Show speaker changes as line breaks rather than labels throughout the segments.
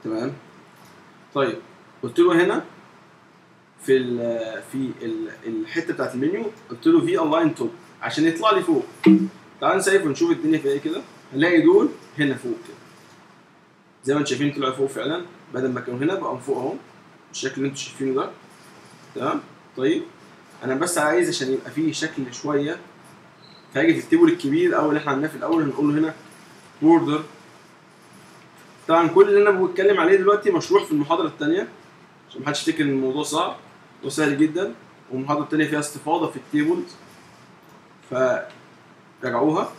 تمام طيب قلت له هنا في ال في ال الحته بتاعت المنيو قلت له في الاين توب عشان يطلع لي فوق تعال نسيف ونشوف الدنيا فيها ايه كده هنلاقي دول هنا فوق كده زي ما انتم شايفين طلعوا فوق فعلا بدل ما كانوا هنا بقوا فوق اهو بالشكل اللي انتم شايفينه ده تمام طيب انا بس عايز عشان يبقى فيه شكل شويه فهاجي في التيبل الكبير او اللي احنا عملناه في الاول هنقول له هنا بوردر طبعا كل اللي انا بتكلم عليه دلوقتي مشروح في المحاضره الثانيه عشان محدش يفتكر ان الموضوع صعب وسهل جدا والمحاضره الثانيه فيها استفاضه في التيبلز فراجعوها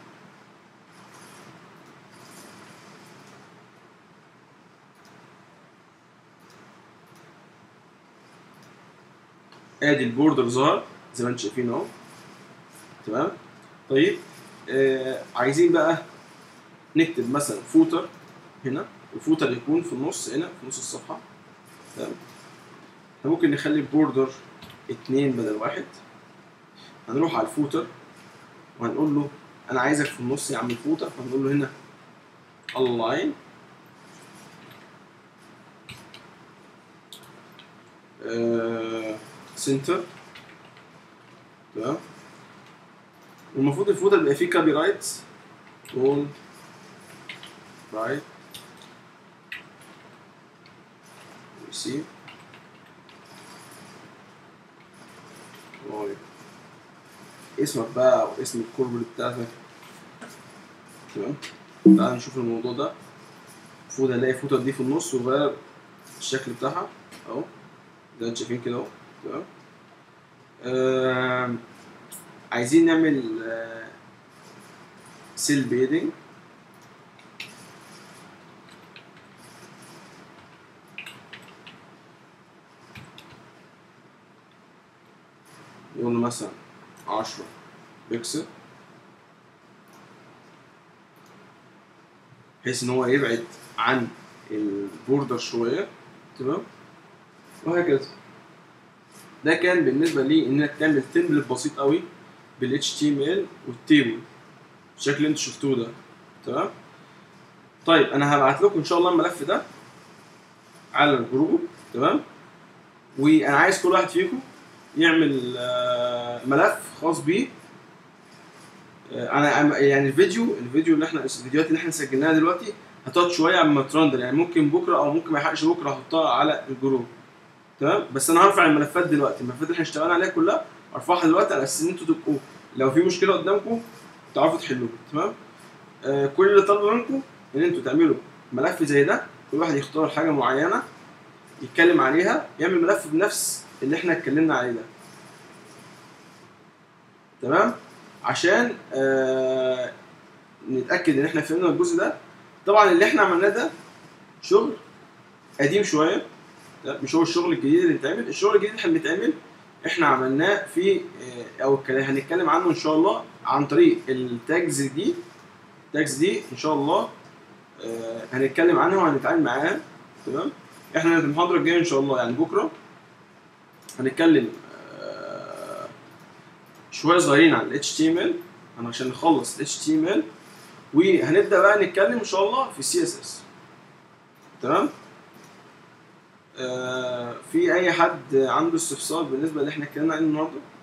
ادي البوردر ظهر زي ما انتم شايفين اهو تمام طيب آه عايزين بقى نكتب مثلا فوتر هنا الفوتر يكون في النص هنا في نص الصفحه تمام احنا ممكن نخلي البوردر اتنين بدل واحد هنروح على الفوتر وهنقول له انا عايزك في النص يا عم الفوتر فهنقول له هنا الاين سنتر تمام والمفروض الفوتر بيبقى فيه كابي رايتس اول رايت ريسيف اسمك بقى واسم الكوربريت بتاعتك تمام تعال نشوف الموضوع ده المفروض الاقي فوتر دي في النص وغير الشكل بتاعها اهو زي ما انتم شايفين كده اهو تمام آه عايزين نعمل آه سيل بيدنج نقول مثلا 10 بيكسل بحيث ان هو يبعد عن البوردر شويه تمام وهكذا ده كان بالنسبه لي انك تعمل تمبلت بسيط قوي بال HTML والتيبل بالشكل اللي انتوا شفتوه ده تمام طيب انا هبعت لكم ان شاء الله الملف ده على الجروب تمام وانا عايز كل واحد فيكم يعمل ملف خاص بيه انا يعني الفيديو الفيديو اللي احنا الفيديوهات اللي احنا سجلناها دلوقتي هتقعد شويه عما ترندر يعني ممكن بكره او ممكن ما يحقش بكره احطها على الجروب تمام بس انا هرفع الملفات دلوقتي الملفات اللي احنا اشتغلنا عليها كلها ارفعها دلوقتي على اساس ان انتوا تبقوا لو في مشكله قدامكم تعرفوا تحلوها تمام آه كل اللي طالبه منكم ان انتوا تعملوا ملف زي ده كل واحد يختار حاجه معينه يتكلم عليها يعمل ملف بنفس اللي احنا اتكلمنا عليه ده تمام عشان آه نتاكد ان احنا فهمنا الجزء ده طبعا اللي احنا عملناه ده شغل قديم شويه مش هو الشغل الجديد اللي اتعمل الشغل الجديد اللي بيتعمل احنا عملناه في آه او هنتكلم عنه ان شاء الله عن طريق التاجز دي التاجز دي ان شاء الله آه هنتكلم عنها وهنتعامل معاها تمام احنا في المحاضره الجايه ان شاء الله يعني بكره هنتكلم شويه صغيرين عن ال HTML عشان نخلص ال HTML وهنبدا بقى نتكلم ان شاء الله في السي اس اس تمام آه في اي حد عنده استفسار بالنسبه اللي احنا اتكلمنا عليه النهارده